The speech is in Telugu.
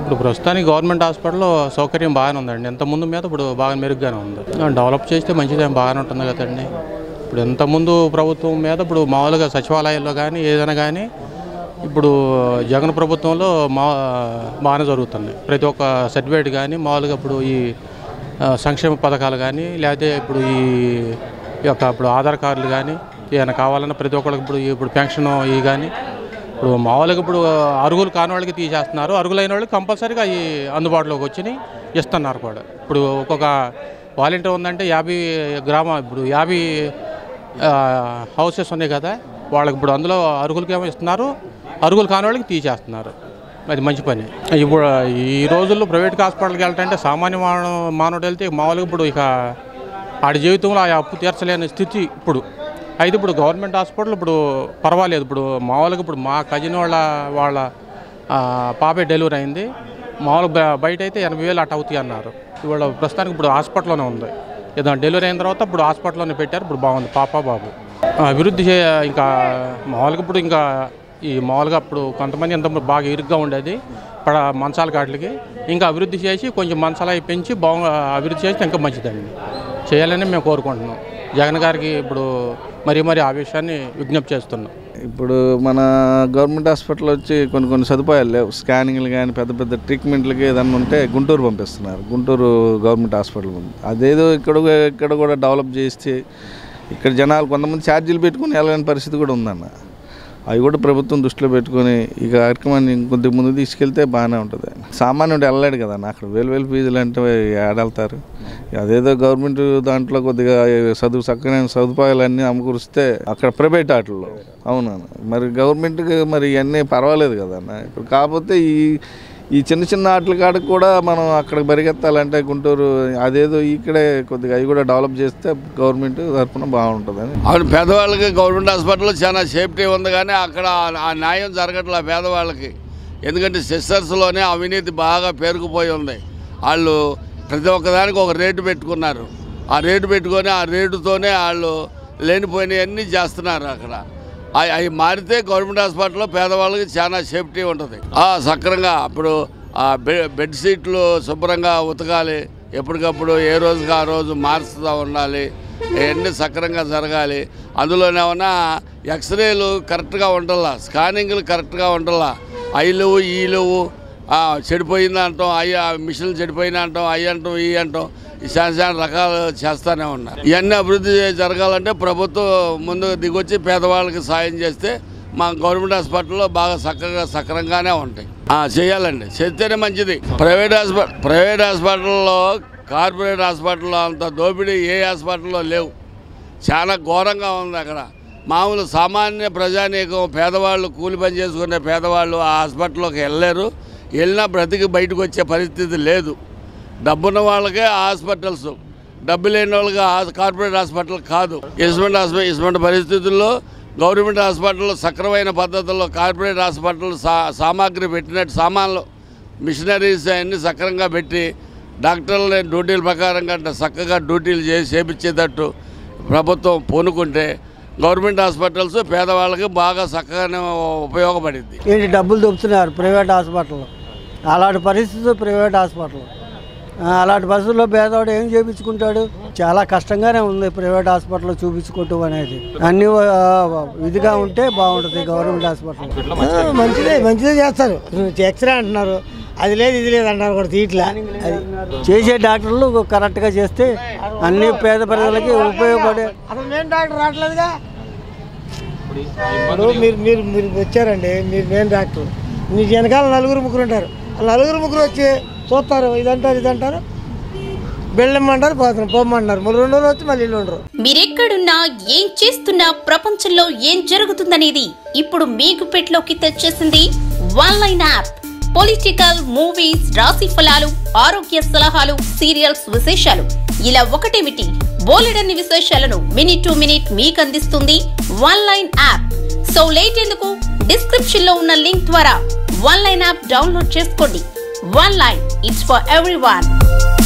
ఇప్పుడు ప్రస్తుతానికి గవర్నమెంట్ హాస్పిటల్లో సౌకర్యం బాగానే ఉందండి ఎంత ముందు మీద ఇప్పుడు బాగా మెరుగ్గానే ఉంది ఆ, డెవలప్ చేస్తే మంచిదే బాగానే ఉంటుంది కదండి ఇప్పుడు ఎంత ముందు ప్రభుత్వం మీద ఇప్పుడు మామూలుగా సచివాలయాల్లో కానీ ఏదైనా కానీ ఇప్పుడు జగన్ ప్రభుత్వంలో మా బాగానే జరుగుతుంది ప్రతి ఒక్క సర్టిఫికేట్ కానీ మామూలుగా ఇప్పుడు ఈ ఆ, సంక్షేమ పథకాలు కానీ లేకపోతే ఇప్పుడు ఈ ఈ యొక్క ఇప్పుడు ఆధార్ కార్డులు కానీ ఏమైనా కావాలన్నా ప్రతి ఒక్కరికి ఇప్పుడు ఇప్పుడు పెన్షన్ ఇవి కానీ ఇప్పుడు మామూలుగా ఇప్పుడు అరుగులు కాని వాళ్ళకి తీసేస్తున్నారు అరుగులు అయిన వాళ్ళకి కంపల్సరీగా అవి అందుబాటులోకి వచ్చి ఇస్తున్నారు కూడా ఇప్పుడు ఒక్కొక్క వాలంటీర్ ఉందంటే యాభై గ్రామ ఇప్పుడు యాభై ఆ, హౌసెస్ ఉన్నాయి కదా వాళ్ళకి ఇప్పుడు అందులో అరుగులకి ఏమో ఇస్తున్నారు అరుగులు కాని వాళ్ళకి తీసేస్తున్నారు అది మంచి పని ఇప్పుడు ఈ రోజుల్లో ప్రైవేట్ హాస్పిటల్కి వెళ్ళటంటే సామాన్య మానవ మానవుడు వెళ్తే మామూలుగా ఇప్పుడు ఇక ఆడి జీవితంలో ఆ అప్పు తీర్చలేని స్థితి ఇప్పుడు అయితే ఇప్పుడు గవర్నమెంట్ హాస్పిటల్ ఇప్పుడు పర్వాలేదు ఇప్పుడు మామూలుగా ఇప్పుడు మా కజిన్ వాళ్ళ వాళ్ళ ఆ, పాపే డెలివరీ అయింది మామూలుగా బ- బయట అయితే ఎనభై వేలు అటు అవుతాయి అన్నారు ఇవాళ ప్రస్తుతానికి ఇప్పుడు హాస్పిటల్లోనే ఉంది ఏదో డెలివరీ అయిన తర్వాత ఇప్పుడు హాస్పిటల్లోనే పెట్టారు ఇప్పుడు బాగుంది పాప బాబు ఆ, అభివృద్ధి చే ఇంకా మామూలుగా ఇప్పుడు ఇంకా ఈ మామూలుగా ఇప్పుడు కొంతమంది ఎంత బాగా ఇరుగ్గా ఉండేది పడ మంచాల కాట్లకి ఇంకా అభివృద్ధి చేసి కొంచెం మంచాలు అవి పెంచి బాగు అభివృద్ధి చేస్తే ఇంకా మంచిదండి చేయాలని మేము కోరుకుంటున్నాం జగన్ గారికి ఇప్పుడు మరీ మరీ ఆ విషయాన్ని విజ్ఞప్తి చేస్తున్నాం ఇప్పుడు మన గవర్నమెంట్ హాస్పిటల్ వచ్చి కొన్ని కొన్ని సదుపాయాలు లేవు స్కానింగ్లు కానీ పెద్ద పెద్ద ట్రీట్మెంట్లకి ఏదన్నా ఉంటే గుంటూరు పంపిస్తున్నారు గుంటూరు గవర్నమెంట్ హాస్పిటల్ ఉంది అదేదో ఇక్కడ ఇక్కడ కూడా డెవలప్ చేస్తే ఇక్కడ జనాలు కొంతమంది ఛార్జీలు పెట్టుకుని వెళ్ళని పరిస్థితి కూడా ఉందన్న అవి కూడా ప్రభుత్వం దృష్టిలో పెట్టుకొని ఈ కార్యక్రమాన్ని ఇంకొద్ది ముందు తీసుకెళ్తే బాగానే ఉంటుంది సామాన్యుడు వెళ్ళలేడు కదా అక్కడ వేలు వేలు ఫీజులు అంటే ఏడెళ్తారు అదేదో గవర్నమెంట్ దాంట్లో కొద్దిగా చదువు చక్కనైన సదుపాయాలన్నీ అమ్ముకూరిస్తే అక్కడ ప్రైవేట్ ఆటల్లో అవునా మరి గవర్నమెంట్కి మరి ఇవన్నీ పర్వాలేదు కదన్న ఇప్పుడు కాకపోతే ఈ ఈ చిన్న చిన్న ఆటల కాడకు కూడా మనం అక్కడ పరిగెత్తాలంటే గుంటూరు అదేదో ఇక్కడే కొద్దిగా అవి కూడా డెవలప్ చేస్తే గవర్నమెంట్ తరఫున బాగుంటుందని అవును పేదవాళ్ళకి గవర్నమెంట్ హాస్పిటల్లో చాలా సేఫ్టీ ఉంది కానీ అక్కడ ఆ- ఆ న్యాయం జరగట్లే పేదవాళ్ళకి ఎందుకంటే సిస్టర్స్లోనే అవినీతి బాగా పేరుకుపోయి ఉంది వాళ్ళు ప్రతి ఒక్కదానికి ఒక రేటు పెట్టుకున్నారు ఆ రేటు పెట్టుకొని ఆ రేటుతోనే వాళ్ళు లేనిపోయినవన్నీ చేస్తున్నారు అక్కడ అవి అవి మారితే గవర్నమెంట్ హాస్పిటల్లో పేదవాళ్ళకి చాలా సేఫ్టీ ఉంటుంది ఆ, సక్రంగా అప్పుడు ఆ బె- బెడ్ షీట్లు శుభ్రంగా ఉతకాలి ఎప్పటికప్పుడు ఏ రోజుకి ఆ రోజు మార్చుతూ ఉండాలి ఇవన్నీ సక్రంగా జరగాలి అందులోనేమన్నా ఎక్స్రేలు కరెక్ట్గా ఉండాలా స్కానింగ్లు కరెక్ట్గా ఉండాలా అవి లేవు ఈ లేవు ఆ, చెడిపోయింది అంటాం అయ్యి ఆ మిషన్లు చెడిపోయినా అంటాం అవి అంటాం ఈ అంటాం ఈ చాలా చాలా రకాలు చేస్తూనే ఉన్నారు ఇవన్నీ అభివృద్ధి జరగాలంటే ప్రభుత్వం ముందు దిగొచ్చి పేదవాళ్ళకి సాయం చేస్తే మా గవర్నమెంట్ హాస్పిటల్లో బాగా చక్కగా సక్రంగానే ఉంటాయి ఆ, చేయాలండి చేస్తేనే మంచిది ప్రైవేట్ హాస్పిటల్ ప్రైవేట్ హాస్పిటల్లో కార్పొరేట్ హాస్పిటల్లో అంత దోపిడీ ఏ హాస్పిటల్లో లేవు చాలా ఘోరంగా ఉంది అక్కడ మామూలు సామాన్య ప్రజానీకం పేదవాళ్ళు కూలి పని చేసుకునే పేదవాళ్ళు ఆ హాస్పిటల్లోకి వెళ్ళలేరు వెళ్ళినా బ్రతికి బయటకు వచ్చే పరిస్థితి లేదు డబ్బున్న వాళ్ళకే ఆ హాస్పిటల్స్ డబ్బు లేని వాళ్ళకి ఆ కార్పొరేట్ హాస్పిటల్ కాదు ఇటువంటి హాస్పిటల్ ఇటువంటి పరిస్థితుల్లో గవర్నమెంట్ హాస్పిటల్లో సక్రమైన పద్ధతుల్లో కార్పొరేట్ హాస్పిటల్ సా సామాగ్రి పెట్టినట్టు సామాన్లు మిషనరీస్ అన్నీ సక్రంగా పెట్టి డాక్టర్ల డ్యూటీల ప్రకారంగా చక్కగా డ్యూటీలు చేసి చేపించేటట్టు ప్రభుత్వం పూనుకుంటే గవర్నమెంట్ హాస్పిటల్స్ పేదవాళ్ళకి బాగా చక్కగానే ఉపయోగపడింది ఏంటి డబ్బులు దొబ్బుతున్నారు ప్రైవేట్ హాస్పిటల్లో అలాంటి పరిస్థితులు ప్రైవేట్ హాస్పిటల్ ఆ, అలాంటి పరిస్థితుల్లో పేదవాడు ఏం చేయించుకుంటాడు చాలా కష్టంగానే ఉంది ప్రైవేట్ హాస్పిటల్లో చూపించుకోవటం అనేది అన్ని ఆ, ఇదిగా ఉంటే బాగుంటుంది గవర్నమెంట్ హాస్పిటల్ ఆ, మంచిదే మంచిదే చేస్తారు ఎక్స్రే అంటున్నారు అది లేదు ఇది లేదు అంటారు కూడా తీట్లా అది చేసే డాక్టర్లు కరెక్ట్గా చేస్తే అన్ని పేద ప్రజలకి ఉపయోగపడే అసలు మెయిన్ డాక్టర్ రావట్లేదుగా ఇప్పుడు మీరు మీరు మీరు వచ్చారండి మీరు మెయిన్ డాక్టర్ మీకు వెనకాల నలుగురు ముగ్గురు ఉంటారు ఆ నలుగురు ముగ్గురు వచ్చి చూస్తారు ఇదంటారు ఇదంటారు బెళ్ళమ్మంటారు పోతారు పొమ్మంటారు మళ్ళీ రెండు రోజులు వచ్చి మళ్ళీ ఇల్లు ఉండరు మీరెక్కడున్నా ఏం చేస్తున్నా ప్రపంచంలో ఏం జరుగుతుందనేది ఇప్పుడు మీకు పెట్లోకి తెచ్చేసింది one line app political movies రాశి ఫలాలు ఆరోగ్య సలహాలు సీరియల్స్ విశేషాలు ఇలా ఒకటేమిటి బోలెడన్ని విశేషాలను మినిట్ టు మినిట్ మీకు అందిస్తుంది one line app so late ఎందుకు డిస్క్రిప్షన్ లో ఉన్న లింక్ ద్వారా వన్ లైన్ యాప్ డౌన్లోడ్ చేసుకోండి one line it's for every